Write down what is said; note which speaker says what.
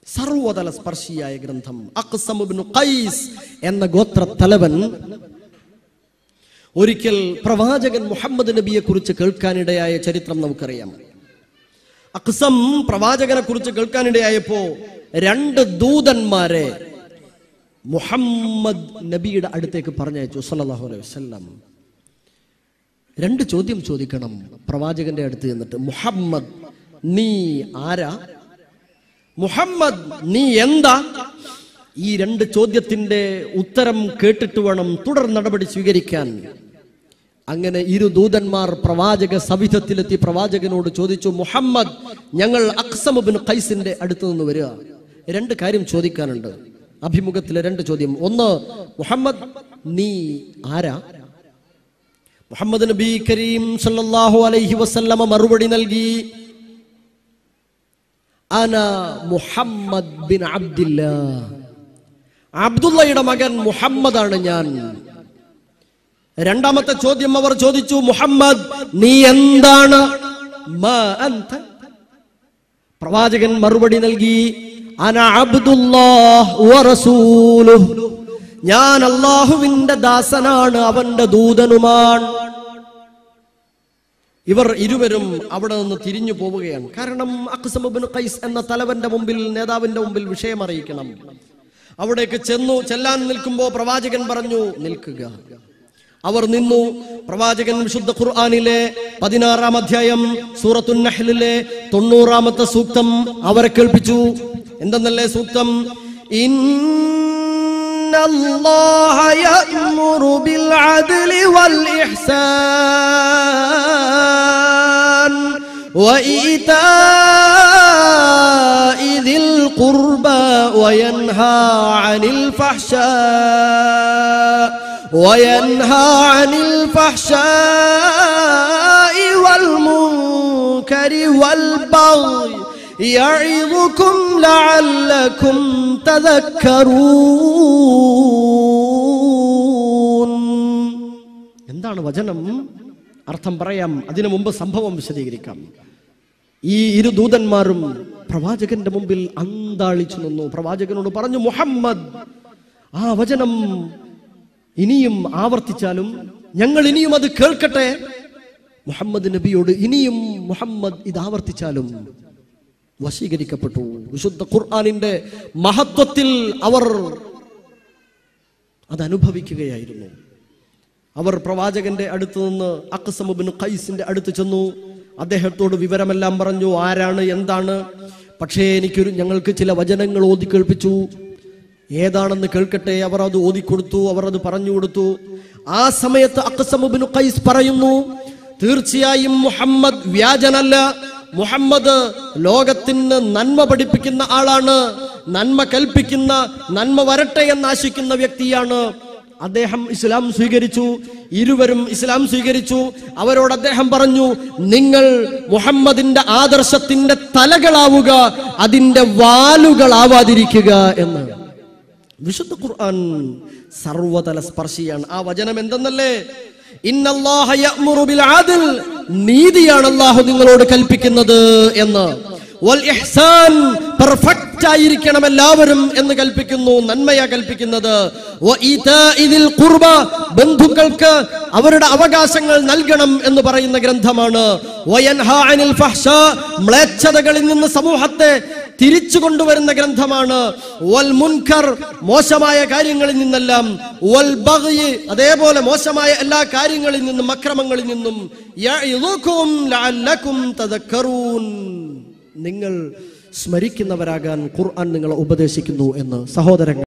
Speaker 1: സർവതല സ്പർശിയായ ഗ്രന്ഥം അഖ്സം ഇബ്നു ഖൈസ് എന്ന ഗോത്ര തലവൻ ഒരിക്കൽ പ്രവാചകൻ മുഹമ്മദ് നബിയെ കുറിച്ച് കേൾക്കാനിടയായ ചരിത്രം നമുക്കറിയാം അക്സം പ്രവാചകനെ കുറിച്ച് കേൾക്കാനിടയായപ്പോ രണ്ട് ദൂതന്മാരെ മുഹമ്മദ് നബിയുടെ അടുത്തേക്ക് പറഞ്ഞയച്ചു സല്ലല്ലാഹു അലൈഹി വസല്ലം രണ്ട് ചോദ്യം ചോദിക്കണം പ്രവാചകന്റെ അടുത്ത് ചെന്നിട്ട് മുഹമ്മദ് നീ ആരാ മുഹമ്മദ് നീ എന്താ ഈ രണ്ട് ചോദ്യത്തിന്റെ ഉത്തരം കേട്ടിട്ട് വേണം തുടർ നടപടി സ്വീകരിക്കാൻ അങ്ങനെ ഇരു ദൂതന്മാർ പ്രവാചക സവിധത്തിലെത്തി പ്രവാചകനോട് ചോദിച്ചു മുഹമ്മദ് ഞങ്ങൾ അക്സമുബിൻ ഖൈസിന്റെ അടുത്ത് നിന്ന് വരിക രണ്ട് കാര്യം ചോദിക്കാനുണ്ട് അഭിമുഖത്തിലെ രണ്ട് ചോദ്യം ഒന്ന് മുഹമ്മദ് നീ ആരാ മുഹമ്മദ് നബി കരീം സല്ലല്ലാഹു അലൈഹി വസല്ലമ മറുപടി നൽകി അന മുഹമ്മദ് ബിൻ അബ്ദില്ല അബ്ദുള്ളയുടെ മകൻ മുഹമ്മദാണ് ഞാൻ രണ്ടാമത്തെ ചോദ്യം അവർ ചോദിച്ചു മുഹമ്മദ് നീ എന്താണ് മാ അന്ത? പ്രവാചകൻ മറുപടി നൽകി അന അബ്ദുല്ലാഹ് വറസൂലുഹ് ഞാൻ അള്ളാഹുവിന്റെ ദാസനാണ് അവന്റെ ദൂതനുമാണ് ഇവർ ഇരുവരും അവിടെ നിന്ന് തിരിഞ്ഞു പോവുകയാണ് കാരണം അക്സമുബിൻ ഖൈസ് എന്ന തലവന്റെ മുമ്പിൽ നേതാവിന്റെ മുമ്പിൽ വിഷയം അറിയിക്കണം അവിടേക്ക് ചെന്നു ചെല്ലാൻ നിൽക്കുമ്പോൾ പ്രവാചകൻ പറഞ്ഞു നിൽക്കുക അവർ നിന്നു പ്രവാചകൻ വിശുദ്ധ ഖുർആാനിലെ പതിനാറാം അധ്യായം സൂറത്തുൻ നഹ്ലിലെ തൊണ്ണൂറാമത്തെ സൂക്തം അവരെ കേൾപ്പിച്ചു എന്തെന്നല്ലേ സൂക്തം إن الله يأمر بالعدل والإحسان وإيتاء ذي القربى وينهى عن الفحشاء وينهى عن الفحشاء والمنكر والبغي يعظكم لعلكم تذكرون എന്താണ് വചനം അർത്ഥം പറയാം അതിനു മുമ്പ് സംഭവം വിശദീകരിക്കാം ഈ ഇരു ദൂതന്മാരും പ്രവാചകന്റെ മുമ്പിൽ അന്താളിച്ചു നിന്നു പ്രവാചകനോട് പറഞ്ഞു മുഹമ്മദ് ആ വചനം ഇനിയും ആവർത്തിച്ചാലും ഞങ്ങൾ ഇനിയും അത് കേൾക്കട്ടെ മുഹമ്മദ് നബിയോട് ഇനിയും മുഹമ്മദ് ഇത് ആവർത്തിച്ചാലും വശീകരിക്കപ്പെട്ടു വിശുദ്ധ ഖുർആാനിന്റെ മഹത്വത്തിൽ അവർ അത് അനുഭവിക്കുകയായിരുന്നു അവർ പ്രവാചകന്റെ അടുത്ത് നിന്ന് അക്സമുബിൻ ഖൈസിന്റെ അടുത്ത് ചെന്നു അദ്ദേഹത്തോട് വിവരമെല്ലാം പറഞ്ഞു ആരാണ് എന്താണ് പക്ഷേ എനിക്കൊരു ഞങ്ങൾക്ക് ചില വചനങ്ങൾ ഓതി കേൾപ്പിച്ചു ഏതാണെന്ന് കേൾക്കട്ടെ അവർ അത് ഓതിക്കൊടുത്തു അവർ അത് പറഞ്ഞു കൊടുത്തു ആ സമയത്ത് അക്സമുബിൻ ഖൈസ് പറയുന്നു തീർച്ചയായും മുഹമ്മദ് വ്യാജനല്ല മുഹമ്മദ് ലോകത്തിന് നന്മ പഠിപ്പിക്കുന്ന ആളാണ് നന്മ കൽപ്പിക്കുന്ന നന്മ വരട്ടെ എന്ന് ആശിക്കുന്ന വ്യക്തിയാണ് അദ്ദേഹം ഇസ്ലാം സ്വീകരിച്ചു ഇരുവരും ഇസ്ലാം സ്വീകരിച്ചു അവരോട് അദ്ദേഹം പറഞ്ഞു നിങ്ങൾ മുഹമ്മദിന്റെ ആദർശത്തിന്റെ തലകളാവുക അതിന്റെ വാലുകളാവാതിരിക്കുക എന്ന് വിശുദ്ധ ഖുർആൻ സർവതല സ്പർശിയാണ് ആ വചനം എന്തെന്നല്ലേ ഇന്നല്ലാഹ യഅ്മുറു ബിൽ ആദിൽ നീതിയാണ് അല്ലാഹു നിങ്ങളോട് കൽപ്പിക്കുന്നത് എന്ന് വൽ ഇഹ്സാൻ പെർഫെക്റ്റ് ആയിരിക്കണം എല്ലാവരും എന്ന് കൽപ്പിക്കുന്നു നന്മയാ കൽപ്പിക്കുന്നത് വ ഈതാഇ ദിൽ ഖുർബ ബന്ധുക്കൾക്ക് അവരുടെ അവകാശങ്ങൾ നൽകണം എന്ന് പറയുന്ന ഗ്രന്ഥമാണ് വയൻഹാ അനിൽ ഫഹ്ശാ മ്ലേച്ഛതകളിൽ നിന്ന് സമൂഹത്തെ തിരിച്ചു കൊണ്ടുവരുന്ന ഗ്രന്ഥമാണ് വൽ മുൻകർ മോശമായ കാര്യങ്ങളിൽ നിന്നെല്ലാം വൽ ബഗ്യ് അതേപോലെ മോശമായ എല്ലാ കാര്യങ്ങളിൽ നിന്നും അക്രമങ്ങളിൽ നിന്നും യഇദുകും ലഅല്ലകും തദക്കറൂൻ നിങ്ങൾ സ്മരിക്കുന്നവരാകാൻ ഖുർആൻ നിങ്ങളെ ഉപദേശിക്കുന്നു എന്ന് സഹോദരങ്ങൾ